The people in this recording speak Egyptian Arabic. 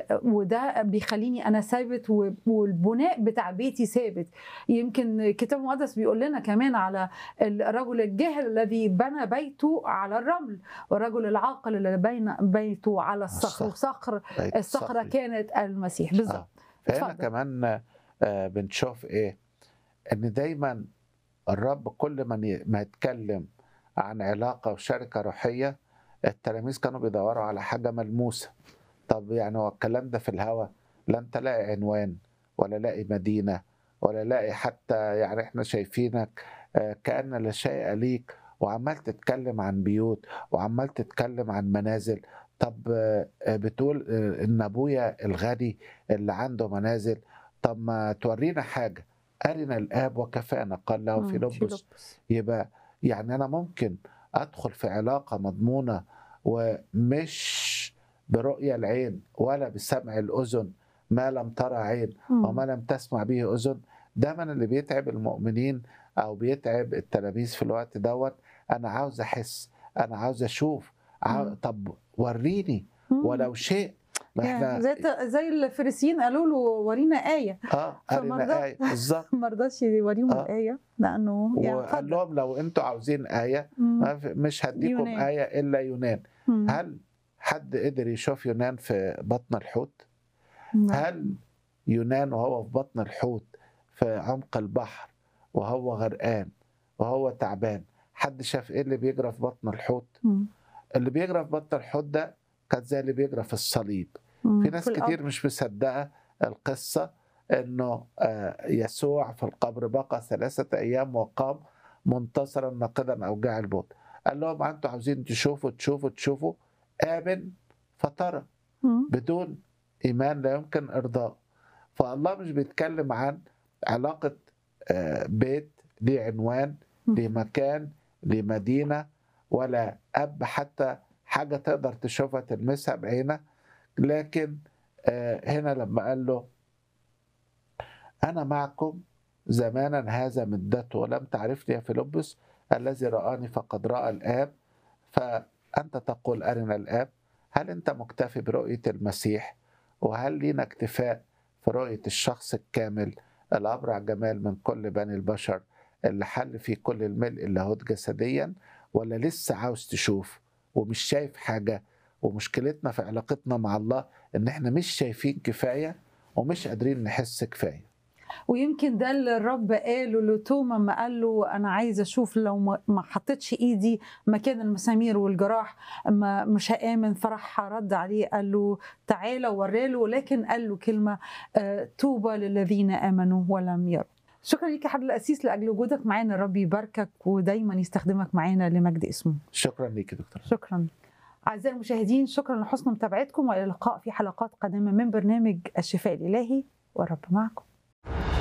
وده بيخليني انا ثابت و- والبناء بتاع بيتي ثابت يمكن الكتاب المقدس بيقول لنا كمان على الرجل الجاهل الذي بنى بيته على الرمل والرجل العاقل اللي بنى بيته على الصخر الصخر. وصخر بيت الصخره صخري. كانت المسيح بالظبط آه. فهنا اتفضل. كمان آه، بنشوف ايه ان دايما الرب كل ما ي- ما يتكلم عن علاقه وشركه روحيه التلاميذ كانوا بيدوروا على حاجه ملموسه طب يعني هو الكلام ده في الهوا لا انت لاقي عنوان ولا لاقي مدينه ولا لاقي حتى يعني احنا شايفينك آه، كأن لا شيء ليك وعمال تتكلم عن بيوت وعمال تتكلم عن منازل طب آه، آه، بتقول آه، ان ابويا الغني اللي عنده منازل طب ما تورينا حاجه ارنا الاب وكفانا قال له مم، فيلبس فيلبس. يبقى يعني انا ممكن ادخل في علاقه مضمونه ومش برؤيه العين ولا بسمع الاذن ما لم ترى عين مم. وما لم تسمع به اذن ده من اللي بيتعب المؤمنين او بيتعب التلاميذ في الوقت دوت انا عاوز احس انا عاوز اشوف عاو... مم. طب وريني مم. ولو شيء ما يعني احنا زي زي الفريسيين قالوا له ورينا ايه اه فما رضى- ارنا ايه بالظبط ما رضاش يوريهم آه. الايه لانه يعني وقال اتفضل. لهم لو انتوا عاوزين ايه مم. ما في- مش هديكم يونان. ايه الا يونان مم. هل حد قدر يشوف يونان في بطن الحوت نعم. هل يونان وهو في بطن الحوت في عمق البحر وهو غرقان وهو تعبان حد شاف ايه اللي بيجرى في بطن الحوت مم. اللي بيجرى في بطن الحوت ده كان زي اللي بيجرى في الصليب مم. في ناس الأرض. كتير مش مصدقه القصه انه آه، يسوع في القبر بقى ثلاثه ايام وقام منتصرا ناقضا اوجاع الموت قال لهم انتوا عاوزين تشوفوا تشوفوا تشوفوا امن فترى مم. بدون ايمان لا يمكن ارضاء فالله مش بيتكلم عن علاقه آه، بيت ليه عنوان مم. ليه مكان ليه مدينه ولا اب حتى حاجه تقدر تشوفها تلمسها بعينك لكن آه، هنا لما قال له انا معكم زمانا هذا مدته ولم تعرفني يا فيلبس الذي رآني فقد رأى الآب فأنت تقول أرنا الآب هل أنت مكتفي برؤية المسيح وهل لينا اكتفاء في رؤية الشخص الكامل الأبرع جمال من كل بني البشر اللي حل فيه كل الملء اللاهوت جسديا ولا لسه عاوز تشوف ومش شايف حاجة ومشكلتنا في علاقتنا مع الله ان احنا مش شايفين كفاية ومش قادرين نحس كفاية ويمكن ده اللي الرب قاله لتوما ما قال له انا عايز اشوف لو ما ما حطيتش ايدي مكان المسامير والجراح ما مش هامن فراح رد عليه قال له تعالى وراله لكن قال له كلمه آه، طوبى للذين امنوا ولم يروا شكرا ليك يا حضرة القسيس لاجل وجودك معانا الرب يباركك ودايما يستخدمك معانا لمجد اسمه شكرا ليك يا دكتور شكرا أعزائي المشاهدين شكرا لحسن متابعتكم وإلى اللقاء في حلقات قادمة من برنامج الشفاء الإلهي والرب معكم